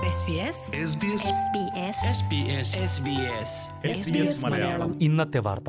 SBS SBS SBS Malayalam ഇന്നത്തെ വാർത്ത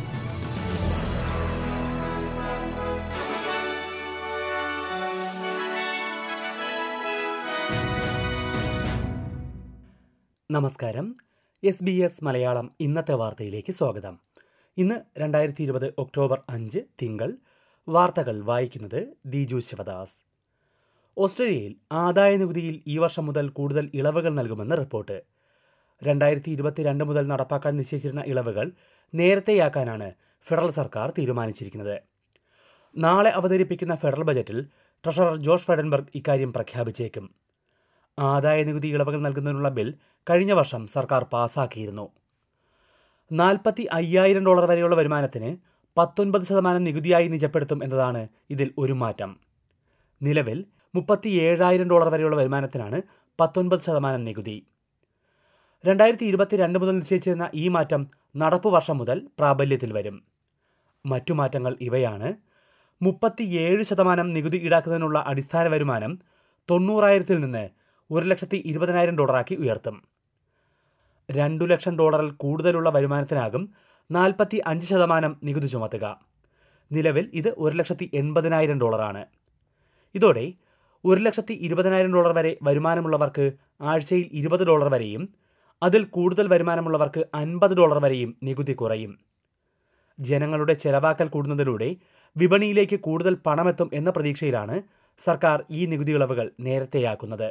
നമസ്കാരം എസ് ബി എസ് മലയാളം ഇന്നത്തെ വാർത്തയിലേക്ക് സ്വാഗതം ഇന്ന് രണ്ടായിരത്തി ഇരുപത് ഒക്ടോബർ അഞ്ച് തിങ്കൾ വാർത്തകൾ വായിക്കുന്നത് ദിജു ശിവദാസ് ഓസ്ട്രേലിയയിൽ ആദായ നികുതിയിൽ ഈ വർഷം മുതൽ കൂടുതൽ ഇളവുകൾ നൽകുമെന്ന് റിപ്പോർട്ട് രണ്ടായിരത്തി ഇരുപത്തിരണ്ട് മുതൽ നടപ്പാക്കാൻ നിശ്ചയിച്ചിരുന്ന ഇളവുകൾ നേരത്തെയാക്കാനാണ് ഫെഡറൽ സർക്കാർ തീരുമാനിച്ചിരിക്കുന്നത് നാളെ അവതരിപ്പിക്കുന്ന ഫെഡറൽ ബജറ്റിൽ ട്രഷറർ ജോഷ് ഫെഡൻബർഗ് ഇക്കാര്യം പ്രഖ്യാപിച്ചേക്കും ആദായ നികുതി ഇളവുകൾ നൽകുന്നതിനുള്ള ബിൽ കഴിഞ്ഞ വർഷം സർക്കാർ പാസാക്കിയിരുന്നു നാൽപ്പത്തി അയ്യായിരം ഡോളർ വരെയുള്ള വരുമാനത്തിന് പത്തൊൻപത് ശതമാനം നികുതിയായി നിജപ്പെടുത്തും എന്നതാണ് ഇതിൽ ഒരു മാറ്റം നിലവിൽ മുപ്പത്തി ഏഴായിരം ഡോളർ വരെയുള്ള വരുമാനത്തിനാണ് പത്തൊൻപത് ശതമാനം നികുതി രണ്ടായിരത്തി ഇരുപത്തിരണ്ട് മുതൽ നിശ്ചയിച്ചിരുന്ന ഈ മാറ്റം നടപ്പു വർഷം മുതൽ പ്രാബല്യത്തിൽ വരും മറ്റു മാറ്റങ്ങൾ ഇവയാണ് മുപ്പത്തിയേഴ് ശതമാനം നികുതി ഈടാക്കുന്നതിനുള്ള അടിസ്ഥാന വരുമാനം തൊണ്ണൂറായിരത്തിൽ നിന്ന് ഒരു ലക്ഷത്തി ഇരുപതിനായിരം ഡോളറാക്കി ഉയർത്തും രണ്ടു ലക്ഷം ഡോളറിൽ കൂടുതലുള്ള വരുമാനത്തിനാകും നാൽപ്പത്തി അഞ്ച് ശതമാനം നികുതി ചുമത്തുക നിലവിൽ ഇത് ഒരു ലക്ഷത്തി എൺപതിനായിരം ഡോളറാണ് ഇതോടെ ഒരു ലക്ഷത്തി ഇരുപതിനായിരം ഡോളർ വരെ വരുമാനമുള്ളവർക്ക് ആഴ്ചയിൽ ഇരുപത് ഡോളർ വരെയും അതിൽ കൂടുതൽ വരുമാനമുള്ളവർക്ക് അൻപത് ഡോളർ വരെയും നികുതി കുറയും ജനങ്ങളുടെ ചെലവാക്കൽ കൂടുന്നതിലൂടെ വിപണിയിലേക്ക് കൂടുതൽ പണമെത്തും എന്ന പ്രതീക്ഷയിലാണ് സർക്കാർ ഈ നികുതി ഇളവുകൾ നേരത്തെയാക്കുന്നത്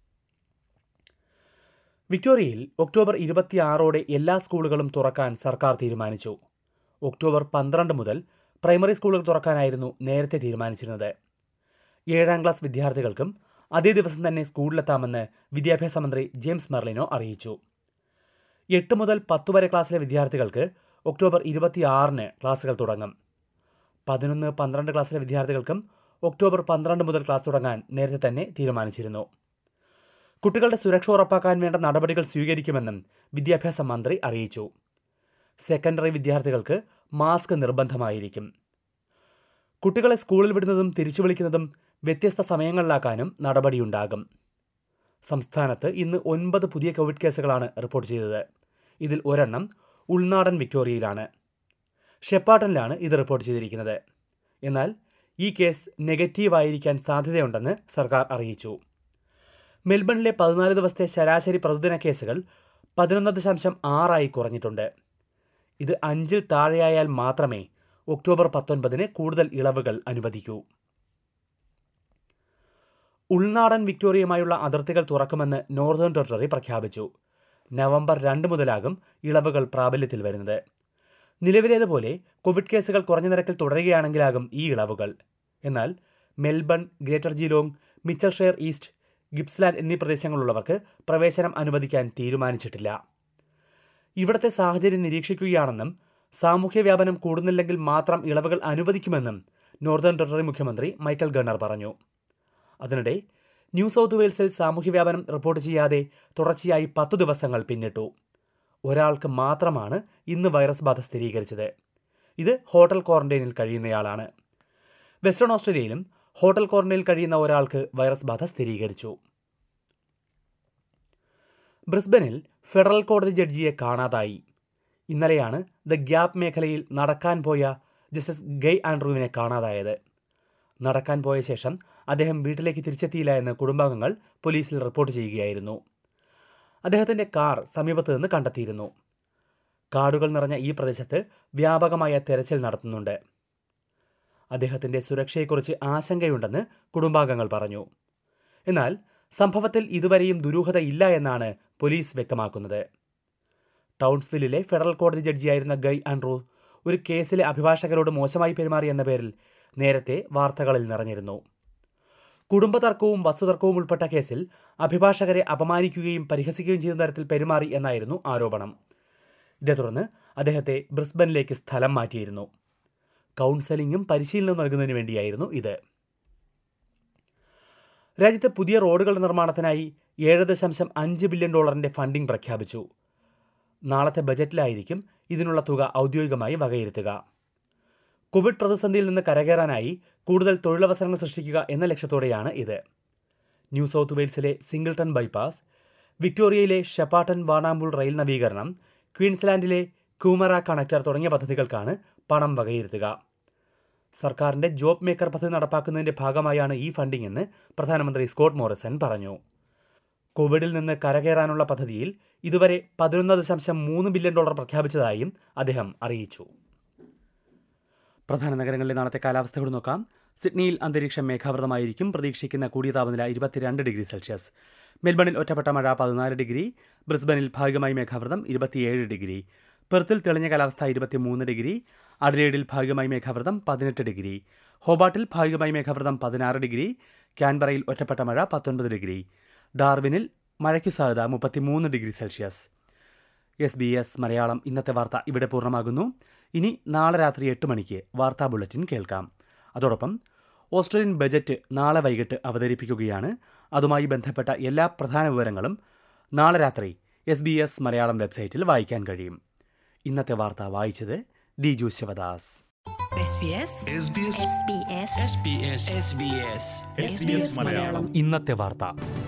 വിക്ടോറിയയിൽ ഒക്ടോബർ ഇരുപത്തിയാറോടെ എല്ലാ സ്കൂളുകളും തുറക്കാൻ സർക്കാർ തീരുമാനിച്ചു ഒക്ടോബർ പന്ത്രണ്ട് മുതൽ പ്രൈമറി സ്കൂളുകൾ തുറക്കാനായിരുന്നു നേരത്തെ തീരുമാനിച്ചിരുന്നത് ഏഴാം ക്ലാസ് വിദ്യാർത്ഥികൾക്കും അതേ ദിവസം തന്നെ സ്കൂളിലെത്താമെന്ന് വിദ്യാഭ്യാസ മന്ത്രി ജെയിംസ് മെർലിനോ അറിയിച്ചു എട്ട് മുതൽ പത്ത് വരെ ക്ലാസ്സിലെ വിദ്യാർത്ഥികൾക്ക് ഒക്ടോബർ ഇരുപത്തിയാറിന് ക്ലാസുകൾ തുടങ്ങും പതിനൊന്ന് പന്ത്രണ്ട് ക്ലാസ്സിലെ വിദ്യാർത്ഥികൾക്കും ഒക്ടോബർ പന്ത്രണ്ട് മുതൽ ക്ലാസ് തുടങ്ങാൻ നേരത്തെ തന്നെ തീരുമാനിച്ചിരുന്നു കുട്ടികളുടെ സുരക്ഷ ഉറപ്പാക്കാൻ വേണ്ട നടപടികൾ സ്വീകരിക്കുമെന്നും വിദ്യാഭ്യാസ മന്ത്രി അറിയിച്ചു സെക്കൻഡറി വിദ്യാർത്ഥികൾക്ക് മാസ്ക് നിർബന്ധമായിരിക്കും കുട്ടികളെ സ്കൂളിൽ വിടുന്നതും തിരിച്ചു വിളിക്കുന്നതും വ്യത്യസ്ത സമയങ്ങളിലാക്കാനും നടപടിയുണ്ടാകും സംസ്ഥാനത്ത് ഇന്ന് ഒൻപത് പുതിയ കോവിഡ് കേസുകളാണ് റിപ്പോർട്ട് ചെയ്തത് ഇതിൽ ഒരെണ്ണം ഉൾനാടൻ വിക്ടോറിയയിലാണ് ഷെപ്പാട്ടനിലാണ് ഇത് റിപ്പോർട്ട് ചെയ്തിരിക്കുന്നത് എന്നാൽ ഈ കേസ് നെഗറ്റീവ് ആയിരിക്കാൻ സാധ്യതയുണ്ടെന്ന് സർക്കാർ അറിയിച്ചു മെൽബണിലെ പതിനാല് ദിവസത്തെ ശരാശരി പ്രതിദിന കേസുകൾ പതിനൊന്ന് ദശാംശം ആറായി കുറഞ്ഞിട്ടുണ്ട് ഇത് അഞ്ചിൽ താഴെയായാൽ മാത്രമേ ഒക്ടോബർ പത്തൊൻപതിന് കൂടുതൽ ഇളവുകൾ അനുവദിക്കൂ ഉൾനാടൻ വിക്ടോറിയയുമായുള്ള അതിർത്തികൾ തുറക്കുമെന്ന് നോർത്തേൺ ടെറിട്ടറി പ്രഖ്യാപിച്ചു നവംബർ രണ്ട് മുതലാകും ഇളവുകൾ പ്രാബല്യത്തിൽ വരുന്നത് നിലവിലേതുപോലെ കോവിഡ് കേസുകൾ കുറഞ്ഞ നിരക്കിൽ തുടരുകയാണെങ്കിലാകും ഈ ഇളവുകൾ എന്നാൽ Melbourne Greater Geelong Mitchell Shire East Gippsland എന്നീ പ്രദേശങ്ങളുള്ളവർക്ക് പ്രവേശനം അനുവദിക്കാൻ തീരുമാനിച്ചിട്ടില്ല ഇവിടത്തെ സാഹചര്യം നിരീക്ഷിക്കുകയാണെന്നും സാമൂഹ്യ വ്യാപനം കൂടുന്നില്ലെങ്കിൽ മാത്രം ഇളവുകൾ അനുവദിക്കുമെന്നും നോർത്തേൺ ടെറിട്ടറി മുഖ്യമന്ത്രി മൈക്കൽ ഗണ്ണർ പറഞ്ഞു അതിനിടെ ന്യൂ സൗത്ത് വെയിൽസിൽ സാമൂഹ്യ വ്യാപനം റിപ്പോർട്ട് ചെയ്യാതെ തുടർച്ചയായി പത്തു ദിവസങ്ങൾ പിന്നിട്ടു ഒരാൾക്ക് മാത്രമാണ് ഇന്ന് വൈറസ് ബാധ സ്ഥിരീകരിച്ചത് ഇത് ഹോട്ടൽ ക്വാറന്റൈനിൽ കഴിയുന്നയാളാണ് വെസ്റ്റേൺ ഓസ്ട്രേലിയയിലും ഹോട്ടൽ ക്വാറന്റൈനിൽ കഴിയുന്ന ഒരാൾക്ക് വൈറസ് ബാധ സ്ഥിരീകരിച്ചു ബ്രിസ്ബനിൽ ഫെഡറൽ കോടതി ജഡ്ജിയെ കാണാതായി ഇന്നലെയാണ് ദ ഗ്യാപ്പ് മേഖലയിൽ നടക്കാൻ പോയ ജസ്റ്റിസ് ഗെയ് ആൻഡ്രൂവിനെ കാണാതായത് നടക്കാൻ പോയ ശേഷം അദ്ദേഹം വീട്ടിലേക്ക് തിരിച്ചെത്തിയില്ല എന്ന് കുടുംബാംഗങ്ങൾ പോലീസിൽ റിപ്പോർട്ട് ചെയ്യുകയായിരുന്നു അദ്ദേഹത്തിന്റെ കാർ സമീപത്ത് നിന്ന് കണ്ടെത്തിയിരുന്നു കാടുകൾ നിറഞ്ഞ ഈ പ്രദേശത്ത് വ്യാപകമായ തെരച്ചിൽ നടത്തുന്നുണ്ട് അദ്ദേഹത്തിന്റെ സുരക്ഷയെക്കുറിച്ച് ആശങ്കയുണ്ടെന്ന് കുടുംബാംഗങ്ങൾ പറഞ്ഞു എന്നാൽ സംഭവത്തിൽ ഇതുവരെയും ദുരൂഹത ഇല്ല എന്നാണ് പോലീസ് വ്യക്തമാക്കുന്നത് ടൗൺസ്വില്ലിലെ ഫെഡറൽ കോടതി ജഡ്ജിയായിരുന്ന ഗൈ ആൻഡ്രൂ ഒരു കേസിലെ അഭിഭാഷകരോട് മോശമായി പെരുമാറി എന്ന പേരിൽ നേരത്തെ വാർത്തകളിൽ നിറഞ്ഞിരുന്നു കുടുംബതർക്കവും വസ്തുതർക്കവും ഉൾപ്പെട്ട കേസിൽ അഭിഭാഷകരെ അപമാനിക്കുകയും പരിഹസിക്കുകയും ചെയ്യുന്ന തരത്തിൽ പെരുമാറി എന്നായിരുന്നു ആരോപണം ഇതേ തുടർന്ന് അദ്ദേഹത്തെ ബ്രിസ്ബനിലേക്ക് സ്ഥലം മാറ്റിയിരുന്നു കൗൺസലിംഗും പരിശീലനവും നൽകുന്നതിന് വേണ്ടിയായിരുന്നു ഇത് രാജ്യത്തെ പുതിയ റോഡുകളുടെ നിർമ്മാണത്തിനായി ഏഴ് ദശാംശം അഞ്ച് ബില്യൺ ഡോളറിന്റെ ഫണ്ടിംഗ് പ്രഖ്യാപിച്ചു നാളത്തെ ബജറ്റിലായിരിക്കും ഇതിനുള്ള തുക ഔദ്യോഗികമായി വകയിരുത്തുക കോവിഡ് പ്രതിസന്ധിയിൽ നിന്ന് കരകയറാനായി കൂടുതൽ തൊഴിലവസരങ്ങൾ സൃഷ്ടിക്കുക എന്ന ലക്ഷ്യത്തോടെയാണ് ഇത് ന്യൂ സൗത്ത് വെയിൽസിലെ സിംഗിൾട്ടൺ ബൈപ്പാസ് വിക്ടോറിയയിലെ ഷെപ്പാട്ടൻ വാണാമ്പൂൾ റെയിൽ നവീകരണം ക്വീൻസ്ലാൻഡിലെ കൂമറ കണക്ടർ തുടങ്ങിയ പദ്ധതികൾക്കാണ് പണം വകയിരുത്തുക സർക്കാരിന്റെ ജോബ് മേക്കർ പദ്ധതി നടപ്പാക്കുന്നതിന്റെ ഭാഗമായാണ് ഈ ഫണ്ടിംഗ് എന്ന് പ്രധാനമന്ത്രി സ്കോട്ട് മോറിസൺ പറഞ്ഞു കോവിഡിൽ നിന്ന് കരകയറാനുള്ള പദ്ധതിയിൽ ഇതുവരെ പതിനൊന്ന് ദശാംശം മൂന്ന് ബില്യൺ ഡോളർ പ്രഖ്യാപിച്ചതായും അദ്ദേഹം അറിയിച്ചു പ്രധാന നഗരങ്ങളിലെ നാളത്തെ കാലാവസ്ഥ കൂടി നോക്കാം സിഡ്നിയിൽ അന്തരീക്ഷം മേഘാവൃതമായിരിക്കും പ്രതീക്ഷിക്കുന്ന കൂടിയ താപനില ഇരുപത്തിരണ്ട് ഡിഗ്രി സെൽഷ്യസ് മെൽബണിൽ ഒറ്റപ്പെട്ട മഴ പതിനാല് ഡിഗ്രി ബ്രിസ്ബനിൽ ഭാഗികമായി മേഘാവൃതം ഇരുപത്തിയേഴ് ഡിഗ്രി പെർത്തിൽ തെളിഞ്ഞ കാലാവസ്ഥ ഇരുപത്തിമൂന്ന് ഡിഗ്രി അഡലേഡിൽ ഭാഗികമായി മേഘാവൃതം പതിനെട്ട് ഡിഗ്രി ഹോബാട്ടിൽ ഭാഗികമായി മേഘാവൃതം പതിനാറ് ഡിഗ്രി ക്യാൻബറയിൽ ഒറ്റപ്പെട്ട മഴ പത്തൊൻപത് ഡിഗ്രി ഡാർവിനിൽ മഴയ്ക്കു സാധ്യത മുപ്പത്തിമൂന്ന് degree Celsius S B S Malayalam ഇന്നത്തെ വാർത്ത ഇവിടെ പൂർണ്ണമാകുന്നു ഇനി നാളെ രാത്രി എട്ട് മണിക്ക് വാർത്താ ബുള്ളറ്റിൻ കേൾക്കാം അതോടൊപ്പം ഓസ്ട്രേലിയൻ ബജറ്റ് നാളെ വൈകിട്ട് അവതരിപ്പിക്കുകയാണ് അതുമായി ബന്ധപ്പെട്ട എല്ലാ പ്രധാന വിവരങ്ങളും നാളെ രാത്രി എസ് ബി എസ് മലയാളം വെബ്സൈറ്റിൽ വായിക്കാൻ കഴിയും ഇന്നത്തെ വാർത്ത വായിച്ചത് Diju Sivadas SBS SBS SBS SBS SBS SBS Malayalam ഇന്നത്തെ വാർത്ത